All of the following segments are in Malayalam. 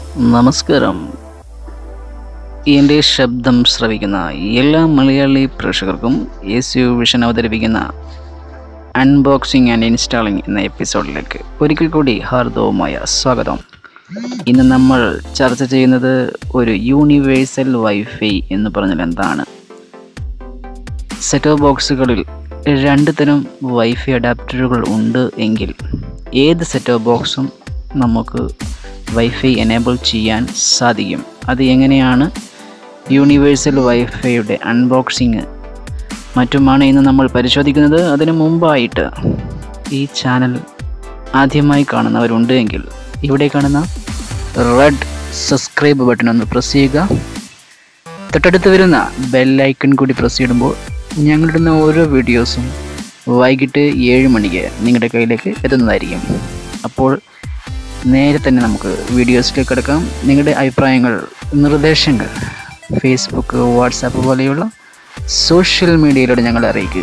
നമസ്കാരം എൻ്റെ ശബ്ദം ശ്രവിക്കുന്ന എല്ലാ മലയാളി പ്രേക്ഷകർക്കും എസ് യു വിഷൻ അവതരിപ്പിക്കുന്ന അൺബോക്സിംഗ് ആൻഡ് ഇൻസ്റ്റാളിംഗ് എന്ന എപ്പിസോഡിലേക്ക് ഒരിക്കൽ കൂടി ഹാർദവുമായ സ്വാഗതം ഇന്ന് നമ്മൾ ചർച്ച ചെയ്യുന്നത് ഒരു യൂണിവേഴ്സൽ വൈഫൈ എന്ന് പറഞ്ഞാൽ എന്താണ് സെറ്റോ ബോക്സുകളിൽ രണ്ട് തരം വൈഫൈ അഡാപ്റ്ററുകൾ ഉണ്ട് എങ്കിൽ ഏത് സെറ്റോ ബോക്സും നമുക്ക് വൈഫൈ എനേബിൾ ചെയ്യാൻ സാധിക്കും അത് എങ്ങനെയാണ് യൂണിവേഴ്സൽ വൈഫൈയുടെ അൺബോക്സിങ് മറ്റുമാണ് ഇന്ന് നമ്മൾ പരിശോധിക്കുന്നത് അതിനു മുമ്പായിട്ട് ഈ ചാനൽ ആദ്യമായി കാണുന്നവരുണ്ട് എങ്കിൽ ഇവിടെ കാണുന്ന റെഡ് സബ്സ്ക്രൈബ് ബട്ടൺ ഒന്ന് പ്രസ് ചെയ്യുക തൊട്ടടുത്ത് വരുന്ന ബെല്ലൈക്കൺ കൂടി പ്രസ് ചെയ്യുമ്പോൾ ഞങ്ങളിടുന്ന ഓരോ വീഡിയോസും വൈകിട്ട് ഏഴ് മണിക്ക് നിങ്ങളുടെ കയ്യിലേക്ക് എത്തുന്നതായിരിക്കും അപ്പോൾ നേരെ തന്നെ നമുക്ക് വീഡിയോസിലേക്ക് കിടക്കാം നിങ്ങളുടെ അഭിപ്രായങ്ങൾ നിർദ്ദേശങ്ങൾ ഫേസ്ബുക്ക് വാട്സാപ്പ് പോലെയുള്ള സോഷ്യൽ മീഡിയയിലൂടെ ഞങ്ങളെ അറിയിക്കുക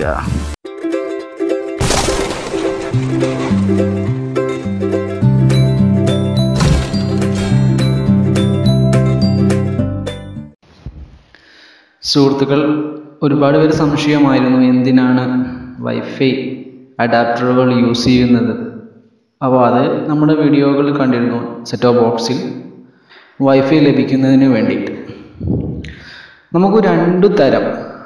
സുഹൃത്തുക്കൾ ഒരുപാട് പേര് സംശയമായിരുന്നു എന്തിനാണ് വൈഫൈ അഡാപ്റ്ററുകൾ യൂസ് ചെയ്യുന്നത് അപ്പോൾ അത് നമ്മുടെ വീഡിയോകളിൽ കണ്ടിരുന്നു സെറ്റോ ബോക്സിൽ വൈഫൈ ലഭിക്കുന്നതിന് വേണ്ടിയിട്ട് നമുക്ക് രണ്ടു തരം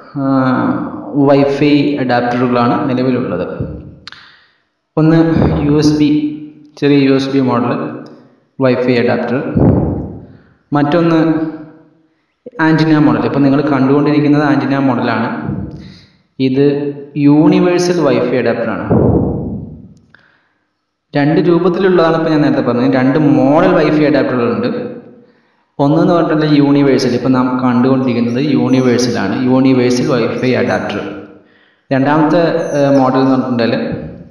വൈഫൈ അഡാപ്റ്ററുകളാണ് നിലവിലുള്ളത് ഒന്ന് യു എസ് ബി ചെറിയ U S B model wifi adapter മറ്റൊന്ന് ആൻറ്റിന മോഡൽ ഇപ്പോൾ നിങ്ങൾ കണ്ടുകൊണ്ടിരിക്കുന്നത് ആൻറ്റിന മോഡലാണ് ഇത് യൂണിവേഴ്സൽ വൈഫൈ അഡാപ്റ്ററാണ് രണ്ട് രൂപത്തിലുള്ളതാണ് ഇപ്പോൾ ഞാൻ നേരത്തെ പറഞ്ഞത് രണ്ട് മോഡൽ വൈഫൈ അഡാപ്റ്ററുകളുണ്ട് ഒന്നെന്ന് പറഞ്ഞിട്ടുണ്ടെങ്കിൽ യൂണിവേഴ്സൽ ഇപ്പോൾ നാം കണ്ടുകൊണ്ടിരിക്കുന്നത് യൂണിവേഴ്സലാണ് യൂണിവേഴ്സൽ വൈഫൈ അഡാപ്റ്റർ രണ്ടാമത്തെ മോഡൽ എന്ന് പറഞ്ഞിട്ടുണ്ടെങ്കിൽ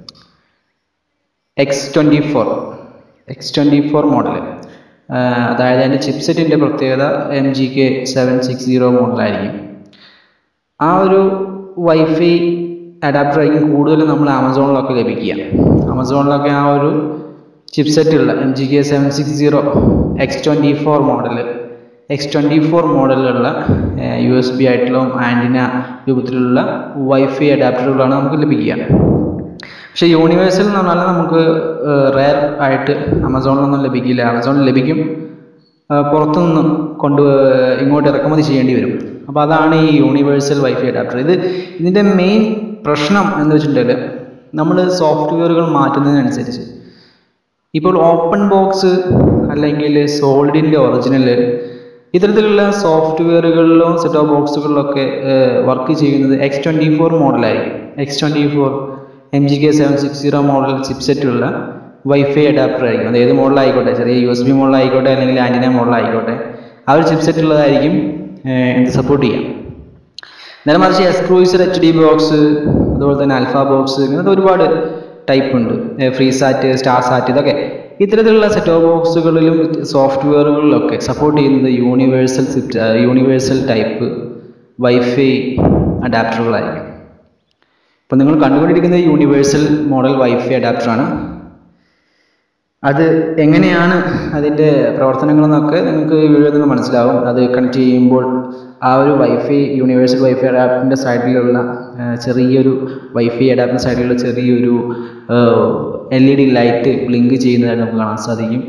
X twenty four X twenty four model അതായത് അതിൻ്റെ ചിപ്സെറ്റിൻ്റെ പ്രത്യേകത M G K seven six zero മോഡലായിരിക്കും ആ ഒരു വൈഫൈ അഡാപ്റ്റർ ആയിരിക്കും കൂടുതലും നമ്മൾ ആമസോണിലൊക്കെ ലഭിക്കുക ആമസോണിലൊക്കെ ആ ഒരു ചിപ്സെറ്റുള്ള M G K seven six zero X twenty four model X twenty four മോഡലിലുള്ള യു എസ് ബി ആയിട്ടുള്ള ആൻറ്റിന രൂപത്തിലുള്ള വൈഫൈ അഡാപ്റ്ററുകളാണ് നമുക്ക് ലഭിക്കുക പക്ഷേ യൂണിവേഴ്സൽ എന്ന് പറഞ്ഞാൽ നമുക്ക് റെയർ ആയിട്ട് ആമസോണിലൊന്നും ലഭിക്കില്ല ആമസോണിൽ ലഭിക്കും പുറത്തുനിന്ന് കൊണ്ട് ഇങ്ങോട്ട് ഇറക്കുമതി ചെയ്യേണ്ടി വരും അപ്പോൾ അതാണ് ഈ യൂണിവേഴ്സൽ വൈഫൈ അഡാപ്റ്റർ ഇത് ഇതിൻ്റെ മെയിൻ പ്രശ്നം എന്ന് വെച്ചിട്ടുണ്ടെങ്കിൽ നമ്മൾ സോഫ്റ്റ്വെയറുകൾ മാറ്റുന്നതിനനുസരിച്ച് ഇപ്പോൾ ഓപ്പൺ ബോക്സ് അല്ലെങ്കിൽ സോളിഡിൻ്റെ ഒറിജിനൽ ഇത്തരത്തിലുള്ള സോഫ്റ്റ്വെയറുകളിലോ സെറ്റോ ബോക്സുകളിലൊക്കെ വർക്ക് ചെയ്യുന്നത് എക്സ് ട്വൻറ്റി ഫോർ മോഡലായിരിക്കും X twenty four M G K seven six zero model ചിപ്സെറ്റുള്ള വൈഫൈ അഡാപ്റ്റർ ആയിരിക്കും അത് ഏത് മോഡലായിക്കോട്ടെ ചെറിയ യു എസ് ബി മോഡലായിക്കോട്ടെ അല്ലെങ്കിൽ ആൻറ്റിന മോഡലായിക്കോട്ടെ ആ ഒരു ചിപ്സെറ്റ് ഉള്ളതായിരിക്കും എന്ത് സപ്പോർട്ട് ചെയ്യാം നേരെ മറിച്ച് എക്സ്ക്രൂസർ എച്ച് ഡി ബോക്സ് അതുപോലെ തന്നെ അൽഫ ബോക്സ് ഇങ്ങനത്തെ ഒരുപാട് ടൈപ്പ് ഉണ്ട് ഫ്രീ സാറ്റ് സ്റ്റാർ സാറ്റ് ഇതൊക്കെ ഇത്തരത്തിലുള്ള സെറ്റോ ബോക്സുകളിലും സോഫ്റ്റ്വെയറുകളിലൊക്കെ സപ്പോർട്ട് ചെയ്യുന്നത് യൂണിവേഴ്സൽ യൂണിവേഴ്സൽ ടൈപ്പ് വൈഫൈ അഡാപ്റ്ററുകളായിരിക്കും ഇപ്പം നിങ്ങൾ കണ്ടുകൊണ്ടിരിക്കുന്നത് യൂണിവേഴ്സൽ മോഡൽ വൈഫൈ അഡാപ്റ്ററാണ് അത് എങ്ങനെയാണ് അതിൻ്റെ പ്രവർത്തനങ്ങളെന്നൊക്കെ നിങ്ങൾക്ക് വീഡിയോയിൽ നിന്ന് മനസ്സിലാവും അത് കണക്ട് ചെയ്യുമ്പോൾ ആ ഒരു വൈഫൈ യൂണിവേഴ്സൽ വൈഫൈ അഡാപ്റ്ററിൻ്റെ സൈഡിലുള്ള ചെറിയൊരു വൈഫൈ അഡാപ്റ്ററിൻ്റെ സൈഡിലുള്ള ചെറിയൊരു L E D light blink ചെയ്യുന്നതായിട്ട് നമുക്ക് കാണാൻ സാധിക്കും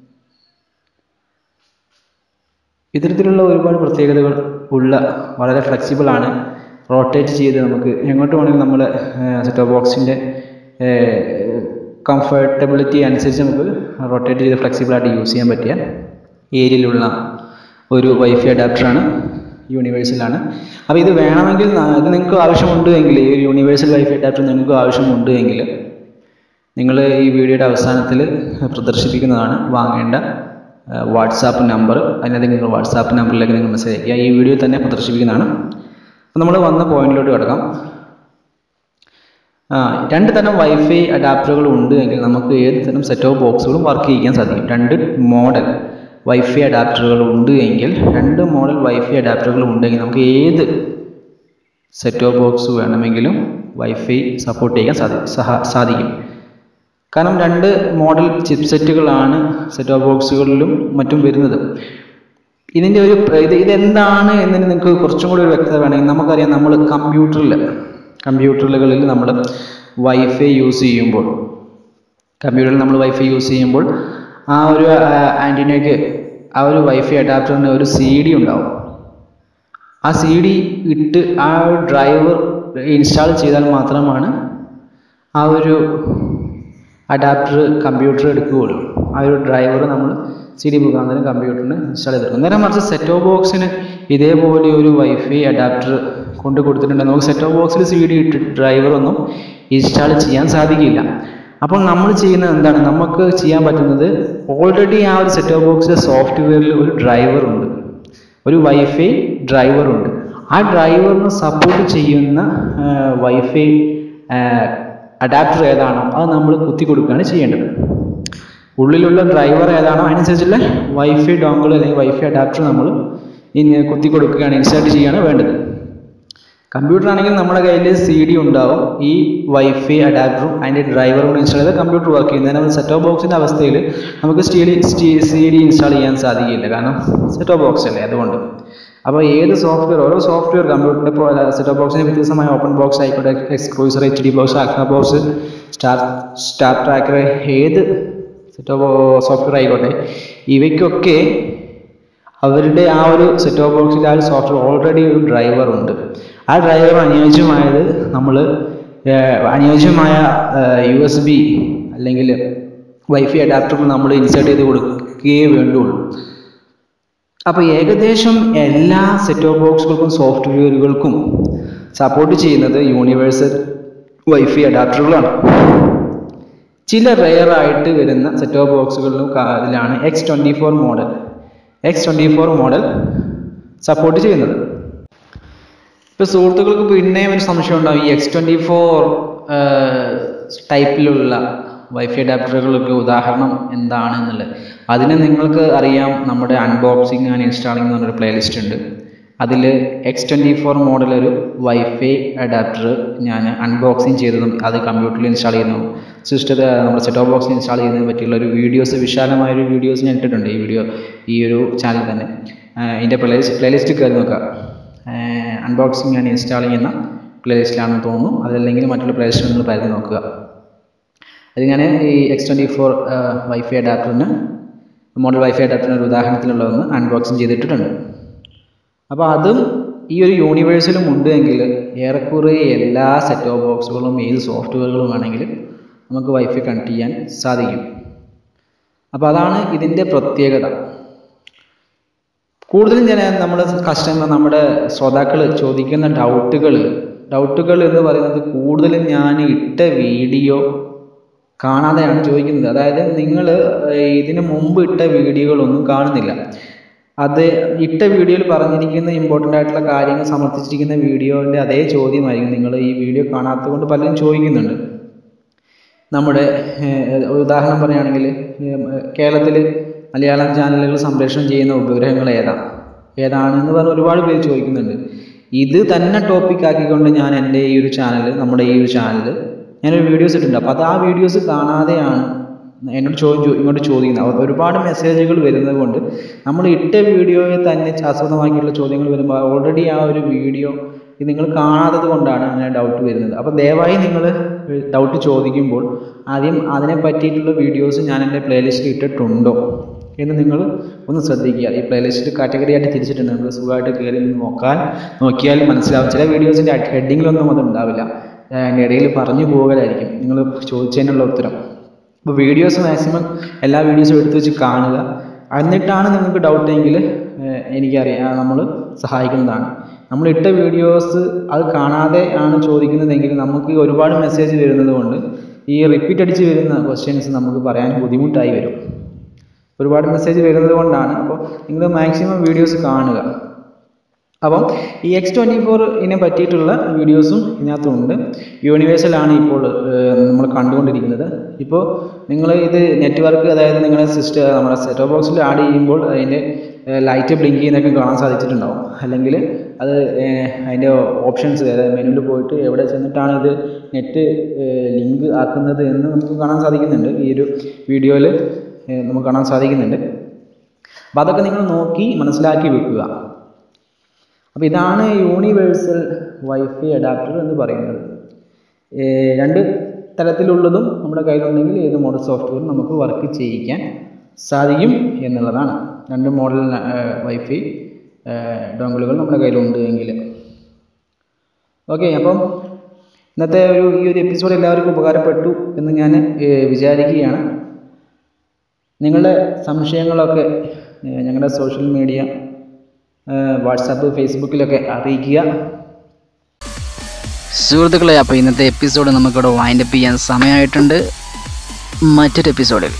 ഇത്തരത്തിലുള്ള ഒരുപാട് പ്രത്യേകതകൾ ഉള്ള വളരെ ഫ്ലെക്സിബിൾ ആണ് റൊട്ടേറ്റ് ചെയ്ത് നമുക്ക് എങ്ങോട്ട് വേണമെങ്കിലും നമ്മൾ സെറ്റോ ബോക്സിൻ്റെ കംഫർട്ടബിലിറ്റി അനുസരിച്ച് നമുക്ക് റൊട്ടേറ്റ് ചെയ്ത് ഫ്ലെക്സിബിളായിട്ട് യൂസ് ചെയ്യാൻ പറ്റിയ ഏരിയയിലുള്ള ഒരു വൈഫൈ അഡാപ്റ്ററാണ് യൂണിവേഴ്സലാണ് അപ്പോൾ ഇത് വേണമെങ്കിൽ ഇത് നിങ്ങൾക്ക് ആവശ്യമുണ്ട് എങ്കിൽ ഈ ഒരു യൂണിവേഴ്സൽ വൈഫൈ അഡാപ്റ്റർ നിങ്ങൾക്ക് ആവശ്യമുണ്ട് എങ്കിൽ നിങ്ങൾ ഈ വീഡിയോയുടെ അവസാനത്തിൽ പ്രദർശിപ്പിക്കുന്നതാണ് വാങ്ങേണ്ട വാട്സാപ്പ് നമ്പർ അതിനകത്ത് നിങ്ങൾ വാട്സാപ്പ് നമ്പറിലേക്ക് നിങ്ങൾ മെസ്സേജ് അയക്കുക ഈ വീഡിയോ തന്നെ പ്രദർശിപ്പിക്കുന്നതാണ് അപ്പോൾ നമ്മൾ വന്ന പോയിന്റിലോട്ട് കിടക്കാം രണ്ട് തരം വൈഫൈ അഡാപ്റ്ററുകൾ ഉണ്ട് എങ്കിൽ നമുക്ക് ഏത് തരം സെറ്റ് ഓഫ് ബോക്സുകളും വർക്ക് ചെയ്യാൻ സാധിക്കും രണ്ട് മോഡൽ വൈഫൈ അഡാപ്റ്ററുകൾ ഉണ്ട് എങ്കിൽ രണ്ട് മോഡൽ വൈഫൈ അഡാപ്റ്ററുകൾ ഉണ്ടെങ്കിൽ നമുക്ക് ഏത് സെറ്റ് ഓഫ് ബോക്സ് വേണമെങ്കിലും വൈഫൈ സപ്പോർട്ട് ചെയ്യാൻ സാധി സാധിക്കും കാരണം രണ്ട് മോഡൽ ചിപ്സെറ്റുകളാണ് സെറ്റ് ഓഫ് ബോക്സുകളിലും മറ്റും വരുന്നത് ഇതിൻ്റെ ഒരു പ്ര- ഇത് ഇതെന്താണ് എന്നതിന് നിങ്ങൾക്ക് കുറച്ചും കൂടി ഒരു വ്യക്തത വേണമെങ്കിൽ നമുക്കറിയാം നമ്മൾ കമ്പ്യൂട്ടറിൽ കമ്പ്യൂട്ടറുകളിൽ നമ്മൾ വൈഫൈ യൂസ് ചെയ്യുമ്പോൾ കമ്പ്യൂട്ടറിൽ നമ്മൾ വൈഫൈ യൂസ് ചെയ്യുമ്പോൾ ആ ഒരു ആൻറ്റിനയ്ക്ക് ആ ഒരു വൈഫൈ അഡാപ്റ്ററിന് ഒരു സി ഡി ഉണ്ടാവും ആ സി ഡി ഇട്ട് ആ ഡ്രൈവർ ഇൻസ്റ്റാൾ ചെയ്താൽ മാത്രമാണ് ആ ഒരു അഡാപ്റ്റർ കമ്പ്യൂട്ടർ എടുക്കുകയുള്ളൂ ആ ഒരു ഡ്രൈവർ നമ്മൾ സി ഡി മുഖാന്തരം കമ്പ്യൂട്ടറിന് ഇൻസ്റ്റാൾ ചെയ്തെടുക്കും നേരെ മറിച്ച് സെറ്റ് ഓഫ് ബോക്സിന് ഇതേപോലെ ഒരു വൈഫൈ അഡാപ്റ്റർ കൊണ്ട് കൊടുത്തിട്ടുണ്ട് നമുക്ക് സെറ്റ് ഓഫ് ബോക്സിൽ സി ഡി ഇട്ട് ഡ്രൈവർ ഒന്നും ഇൻസ്റ്റാൾ ചെയ്യാൻ സാധിക്കില്ല അപ്പോൾ നമ്മൾ ചെയ്യുന്നത് എന്താണ് നമുക്ക് ചെയ്യാൻ പറ്റുന്നത് ഓൾറെഡി ആ ഒരു സെറ്റ് ഓഫ് ബോക്സിലെ സോഫ്റ്റ്വെയറിൽ ഒരു ഡ്രൈവർ ഉണ്ട് ഒരു വൈഫൈ ഡ്രൈവർ ഉണ്ട് ആ ഡ്രൈവറിന് സപ്പോർട്ട് ചെയ്യുന്ന വൈഫൈ അഡാപ്റ്റർ ഏതാണോ അത് നമ്മൾ കുത്തി കൊടുക്കുകയാണ് ചെയ്യേണ്ടത് ഉള്ളിലുള്ള ഡ്രൈവർ ഏതാണോ അതിനനുസരിച്ചുള്ള വൈഫൈ ഡോങ്കിൾ അല്ലെങ്കിൽ വൈഫൈ അഡാപ്റ്റർ നമ്മൾ ഇനി കുത്തി കൊടുക്കുകയാണ് ഇൻസേർട്ട് ചെയ്യുകയാണ് വേണ്ടത് കമ്പ്യൂട്ടർ ആണെങ്കിൽ നമ്മുടെ കയ്യിൽ സി ഡി ഉണ്ടാവും ഈ വൈഫൈ അഡാപ്റ്ററും അതിൻ്റെ ഡ്രൈവറും ഇൻസ്റ്റാൾ ചെയ്താൽ കമ്പ്യൂട്ടർ വർക്ക് ചെയ്യുന്നത് നമ്മൾ സെറ്റ് ഓഫ് ബോക്സിൻ്റെ അവസ്ഥയിൽ നമുക്ക് സ്റ്റീഡി സി ഡി ഇൻസ്റ്റാൾ ചെയ്യാൻ സാധിക്കില്ല കാരണം സെറ്റ് ഓഫ് ബോക്സ് അല്ലേ അതുകൊണ്ട് അപ്പോൾ ഏത് സോഫ്റ്റ്വെയർ ഓരോ സോഫ്റ്റ്വെയർ കമ്പ്യൂട്ടറിൻ്റെ ഇപ്പോൾ സെറ്റ് ഓഫ് ബോക്സിന് വ്യത്യസ്തമായ ഓപ്പൺ ബോക്സ് ആയിക്കോട്ടെ എക്സ്ക്ലൂസർ എച്ച് ഡി ബോക്സ് ആക്ന ബോക്സ് സ്റ്റാർ സ്റ്റാർ ട്രാക്കർ ഏത് സെറ്റ് ഓഫ് സോഫ്റ്റ്വെയർ ആയിക്കോട്ടെ ഇവയ്ക്കൊക്കെ അവരുടെ ആ ഒരു സെറ്റ് ഓഫ് ബോക്സിൽ ആ ഒരു സോഫ്റ്റ്വെയർ ഓൾറെഡി ഒരു ഡ്രൈവർ ഉണ്ട് ആ ഡ്രൈവർ അനുയോജ്യമായത് നമ്മൾ അനുയോജ്യമായ യു എസ് ബി അല്ലെങ്കിൽ വൈഫൈ അഡാപ്റ്റർ നമ്മൾ ഇൻസേർട്ട് ചെയ്ത് കൊടുക്കുകയേ വേണ്ടുള്ളൂ അപ്പോൾ ഏകദേശം എല്ലാ സെറ്റ് ഓഫ് ബോക്സുകൾക്കും സോഫ്റ്റ്വെയറുകൾക്കും സപ്പോർട്ട് ചെയ്യുന്നത് യൂണിവേഴ്സൽ വൈഫൈ അഡാപ്റ്ററുകളാണ് ചില റെയർ ആയിട്ട് വരുന്ന സെറ്റ് ഓഫ് ബോക്സുകളിലും ഇതിലാണ് X twenty four model X twenty four model support ചെയ്യുന്നത് ഇപ്പോൾ സുഹൃത്തുക്കൾക്ക് പിന്നെയും ഒരു സംശയം ഉണ്ടാവും ഈ എക്സ് ട്വൻറ്റി ഫോർ ടൈപ്പിലുള്ള വൈഫൈ അഡാപ്റ്ററുകൾക്ക് ഉദാഹരണം എന്താണ് എന്നുള്ളത് അതിന് നിങ്ങൾക്ക് അറിയാം നമ്മുടെ അൺബോക്സിങ് ആൻഡ് ഇൻസ്റ്റാളിംഗ് എന്ന് പറഞ്ഞൊരു പ്ലേലിസ്റ്റ് ഉണ്ട് അതിൽ എക്സ് ട്വൻറ്റി ഫോർ മോഡൽ ഒരു വൈഫൈ അഡാപ്റ്റർ ഞാൻ അൺബോക്സിങ് ചെയ്തതും അത് കമ്പ്യൂട്ടറിൽ ഇൻസ്റ്റാൾ ചെയ്യുന്നതും സിസ്റ്റത്തിൽ നമ്മുടെ സെറ്റ് ഓഫ് ബോക്സിൽ ഇൻസ്റ്റാൾ ചെയ്യുന്നതിനെ പറ്റിയുള്ള ഒരു വീഡിയോസ് വിശാലമായ ഒരു വീഡിയോസ് ഞാൻ ഇട്ടിട്ടുണ്ട് ഈ വീഡിയോ ഈ ഒരു ചാനൽ തന്നെ ഇതിൻ്റെ പ്ലേലിസ്റ്റ് പ്ലേലിസ്റ്റ് കയറി നോക്കുക അൺബോക്സിങ് ആൻഡ് ഇൻസ്റ്റാളിംഗ് എന്ന പ്ലേലിസ്റ്റിലാണെന്ന് തോന്നുന്നു അതല്ലെങ്കിൽ മറ്റുള്ള പ്ലേലിസ്റ്റ് നിങ്ങൾ പരിധി നോക്കുക അത് ഞാൻ ഈ എക്സ് ട്വൻറ്റി ഫോർ വൈഫൈ അഡാപ്റ്ററിന് മോഡൽ വൈഫൈ അഡാപ്റ്ററിന് ഒരു ഉദാഹരണത്തിലുള്ളതൊന്ന് അൺബോക്സിങ് ചെയ്തിട്ടുണ്ട് അപ്പോൾ അതും ഈ ഒരു യൂണിവേഴ്സിലും ഉണ്ട് എങ്കിൽ ഏറെക്കുറെ എല്ലാ സെറ്റ് ഓഫ് ബോക്സുകളും ഏത് സോഫ്റ്റ്വെയറുകളും വേണമെങ്കിൽ നമുക്ക് വൈഫൈ കണക്ട് ചെയ്യാൻ സാധിക്കും അപ്പോൾ അതാണ് ഇതിൻ്റെ പ്രത്യേകത കൂടുതലും ഞാൻ നമ്മൾ കസ്റ്റമർ നമ്മുടെ ശ്രോതാക്കൾ ചോദിക്കുന്ന ഡൗട്ടുകൾ ഡൗട്ടുകൾ എന്ന് പറയുന്നത് കൂടുതലും ഞാൻ ഇട്ട വീഡിയോ കാണാതെയാണ് ചോദിക്കുന്നത് അതായത് നിങ്ങൾ ഇതിന് മുമ്പ് ഇട്ട വീഡിയോകളൊന്നും കാണുന്നില്ല അത് ഇട്ട വീഡിയോയിൽ പറഞ്ഞിരിക്കുന്ന ഇമ്പോർട്ടൻ്റ് ആയിട്ടുള്ള കാര്യങ്ങൾ സമർത്ഥിച്ചിരിക്കുന്ന വീഡിയോൻ്റെ അതേ ചോദ്യമായിരിക്കും നിങ്ങൾ ഈ വീഡിയോ കാണാത്തത് കൊണ്ട് പലരും ചോദിക്കുന്നുണ്ട് നമ്മുടെ ഉദാഹരണം പറയുകയാണെങ്കിൽ കേരളത്തിൽ മലയാളം ചാനലുകൾ സംപ്രേഷണം ചെയ്യുന്ന ഉപഗ്രഹങ്ങൾ ഏതാണ് ഏതാണെന്ന് പറഞ്ഞ് ഒരുപാട് പേര് ചോദിക്കുന്നുണ്ട് ഇത് തന്നെ ടോപ്പിക് ആക്കിക്കൊണ്ട് ഞാൻ എൻ്റെ ഈ ഒരു ചാനൽ നമ്മുടെ ഈ ഒരു ചാനൽ ഞാനൊരു വീഡിയോസ് ഇട്ടിട്ടുണ്ട് അപ്പോൾ അത് ആ വീഡിയോസ് കാണാതെയാണ് എന്നോട് ചോദ്യം ഇങ്ങോട്ട് ചോദിക്കുന്നത് ഒരുപാട് മെസ്സേജുകൾ വരുന്നത് കൊണ്ട് നമ്മൾ ഇട്ട വീഡിയോയെ തന്നെ ആസ്പദമാക്കിയുള്ള ചോദ്യങ്ങൾ വരുമ്പോൾ ഓൾറെഡി ആ ഒരു വീഡിയോ നിങ്ങൾ കാണാത്തത് കൊണ്ടാണ് അങ്ങനെ ഡൗട്ട് വരുന്നത് അപ്പോൾ ദയവായി നിങ്ങൾ ഡൗട്ട് ചോദിക്കുമ്പോൾ ആദ്യം അതിനെ പറ്റിയിട്ടുള്ള വീഡിയോസ് ഞാൻ എൻ്റെ പ്ലേലിസ്റ്റിൽ ഇട്ടിട്ടുണ്ടോ എന്ന് നിങ്ങൾ ഒന്ന് ശ്രദ്ധിക്കുക ഈ പ്ലേലിസ്റ്റ് കാറ്റഗറി ആയിട്ട് തിരിച്ചിട്ടുണ്ട് നമ്മൾ സുഖമായിട്ട് കയറി നോക്കാൻ നോക്കിയാൽ മനസ്സിലാവും ചില വീഡിയോസിൻ്റെ ഹെഡിങ്ങിലൊന്നും അത് ഉണ്ടാവില്ല അതിൻ്റെ ഇടയിൽ പറഞ്ഞു പോകലായിരിക്കും നിങ്ങൾ ചോദിച്ചതിനുള്ള ഉത്തരം അപ്പോൾ വീഡിയോസ് മാക്സിമം എല്ലാ വീഡിയോസും എടുത്തു വെച്ച് കാണുക എന്നിട്ടാണ് നിങ്ങൾക്ക് ഡൗട്ട് എങ്കിൽ എനിക്കറിയാം നമ്മൾ സഹായിക്കുന്നതാണ് നമ്മൾ ഇട്ട വീഡിയോസ് അത് കാണാതെ ആണ് ചോദിക്കുന്നതെങ്കിൽ നമുക്ക് ഒരുപാട് മെസ്സേജ് വരുന്നത് കൊണ്ട് ഈ റിപ്പീറ്റ് അടിച്ച് വരുന്ന ക്വസ്റ്റ്യൻസ് നമുക്ക് പറയാൻ ബുദ്ധിമുട്ടായി വരും ഒരുപാട് മെസ്സേജ് വരുന്നത് കൊണ്ടാണ് അപ്പോൾ നിങ്ങൾ മാക്സിമം വീഡിയോസ് കാണുക അപ്പം ഈ എക്സ് ട്വൻറ്റി ഫോറിനെ പറ്റിയിട്ടുള്ള വീഡിയോസും ഇതിനകത്തുണ്ട് യൂണിവേഴ്സലാണ് ഇപ്പോൾ നമ്മൾ കണ്ടുകൊണ്ടിരിക്കുന്നത് ഇപ്പോൾ നിങ്ങൾ ഇത് നെറ്റ്വർക്ക് അതായത് നിങ്ങളുടെ സിസ്റ്റം നമ്മുടെ സെറ്റോ ബോക്സിൽ ആഡ് ചെയ്യുമ്പോൾ അതിൻ്റെ ലൈറ്റ് ബ്ലിങ്ക് ചെയ്യുന്നതൊക്കെ കാണാൻ സാധിച്ചിട്ടുണ്ടാവും അല്ലെങ്കിൽ അത് ഏഹ്, അതിൻ്റെ ഓപ്ഷൻസ് അതായത് മെനുവിൽ പോയിട്ട് എവിടെ ചെന്നിട്ടാണ് ഇത് നെറ്റ് ലിങ്ക് ആക്കുന്നത് എന്ന് നമുക്ക് കാണാൻ സാധിക്കുന്നുണ്ട് ഈ ഒരു വീഡിയോയിൽ നമുക്ക് കാണാൻ സാധിക്കുന്നുണ്ട് അപ്പോൾ അതൊക്കെ നിങ്ങൾ നോക്കി മനസ്സിലാക്കി വെക്കുക അപ്പോൾ ഇതാണ് യൂണിവേഴ്സൽ വൈഫൈ അഡാപ്റ്റർ എന്ന് പറയുന്നത് ഏർ രണ്ട് തരത്തിലുള്ളതും നമ്മുടെ കയ്യിലുണ്ടെങ്കിൽ ഏത് മോഡൽ സോഫ്റ്റ്വെയർ നമുക്ക് വർക്ക് ചെയ്യിക്കാൻ സാധിക്കും എന്നുള്ളതാണ് രണ്ട് മോഡൽ വൈഫൈ ഡോങ്കിളുകൾ നമ്മുടെ കയ്യിലുണ്ട് എങ്കിൽ ഓക്കെ അപ്പം ഇന്നത്തെ ഒരു ഈ ഒരു എപ്പിസോഡ് എല്ലാവർക്കും ഉപകാരപ്പെട്ടു എന്ന് ഞാൻ ഏർ വിചാരിക്കുകയാണ് നിങ്ങളുടെ സംശയങ്ങളൊക്കെ ഏർ ഞങ്ങളുടെ സോഷ്യൽ മീഡിയ വാട്സാപ്പ് ഫേസ്ബുക്കിലൊക്കെ അറിയിക്കുക സുഹൃത്തുക്കളെ അപ്പോൾ ഇന്നത്തെ എപ്പിസോഡ് നമുക്കിവിടെ വൈൻഡപ്പ് ചെയ്യാൻ സമയമായിട്ടുണ്ട് മറ്റൊരു എപ്പിസോഡിൽ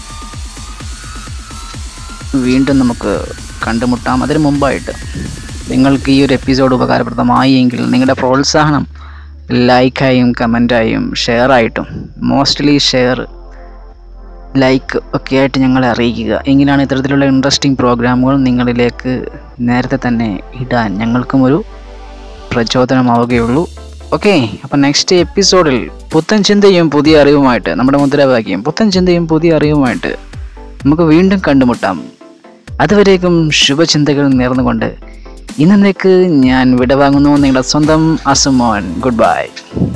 വീണ്ടും നമുക്ക് കണ്ടുമുട്ടാം അതിന് മുമ്പായിട്ട് നിങ്ങൾക്ക് ഈ ഒരു എപ്പിസോഡ് ഉപകാരപ്രദമായി എങ്കിൽ നിങ്ങളുടെ പ്രോത്സാഹനം ലൈക്കായും കമൻറ്റായും ഷെയറായിട്ടും മോസ്റ്റ്ലി ഷെയർ ലൈക്ക് ഒക്കെ ആയിട്ട് ഞങ്ങളെ അറിയിക്കുക എങ്കിലാണ് ഇത്തരത്തിലുള്ള ഇൻട്രസ്റ്റിംഗ് പ്രോഗ്രാമുകൾ നിങ്ങളിലേക്ക് നേരത്തെ തന്നെ ഇടാൻ ഞങ്ങൾക്കും ഒരു പ്രചോദനമാവുകയുള്ളൂ ഓക്കെ അപ്പം നെക്സ്റ്റ് എപ്പിസോഡിൽ പുത്തൻ ചിന്തയും പുതിയ അറിവുമായിട്ട് നമ്മുടെ മുദ്രാവാക്യം പുത്തൻ ചിന്തയും പുതിയ അറിവുമായിട്ട് നമുക്ക് വീണ്ടും കണ്ടുമുട്ടാം അതുവരേക്കും ശുഭചിന്തകൾ നേർന്നുകൊണ്ട് ഇന്നേക്ക് ഞാൻ വിടവാങ്ങുന്നു നിങ്ങളുടെ സ്വന്തം അസുമോൻ ഗുഡ് ബൈ